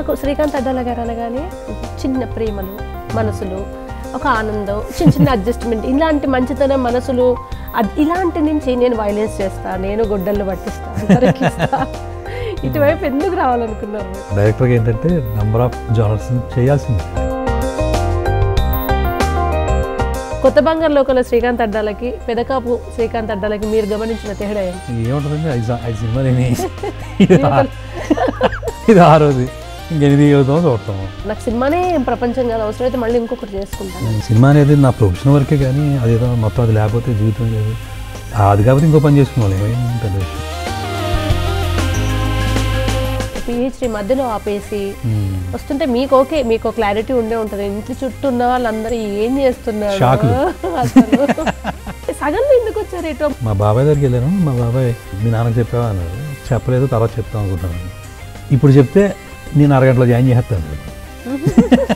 నాకు శ్రీకాంత్ అడ్డాల గారు అనగానే చిన్న ప్రేమలు మనసులు ఒక ఆనందం చిన్న చిన్న అడ్జస్ట్మెంట్ ఇలాంటి మంచితనం మనసులు అద్- ఇలాంటి నుంచి నేను వైలెన్స్ చేస్తా నేను గొడ్డళ్ళు పట్టిస్తా నరికిస్తా. ఇటువైపు ఎందుకు రావాలనుకున్నారు డైరెక్టర్గా ఏంటంటే నెంబర్ ఆఫ్ జానర్స్ చేయాల్సింది కొత్త బంగారు లోకల శ్రీకాంత్ అడ్డాలకి పెదకాపు శ్రీకాంత్ అడ్డాలకి మీరు గమనించిన తేడా ఏంటి ఏముంటుందండి ఐదు సా- ఐదు సినిమాలేని ఇది ఆ- ఇది ఆరోది ఇంకెనిమిది అవుతామో చూడతాము నాకు సినిమానే ఏం ప్రపంచం కాదు అవసరమైతే మళ్ళీ ఇంకొకటి చేసుకుంటాను సినిమా అనేది నా ప్రొఫెషన్ వరకే కానీ అదేదో మొత్తం అది లేకపోతే జీవితం లేదు అది కాబట్టి ఇంకో పని చేసుకున్నాను ఏమైంది పెద్ద విషయం పిహెచ్డి మధ్యలో ఆపేసి మ్మ్. వస్తుంటే మీకు ఓకే మీకు క్లారిటీ ఉండే ఉంటుంది ఇంటి చుట్టూ ఉన్న వాళ్ళందరూ ఏం చేస్తున్నారు షాకులు. అసలు సగంలో ఎందుకు వచ్చారు ఇటు మా బాబాయ్ దగ్గరికి వెళ్ళాను మా బాబాయ్ మీ నాన్నకి చెప్పావా అన్నారు చెప్పలేదు తర్వాత చెప్తాం అనుకుంటాను ఇప్పుడు చెప్తే నేను అరగంటలో జాయిన్ చేస్తాను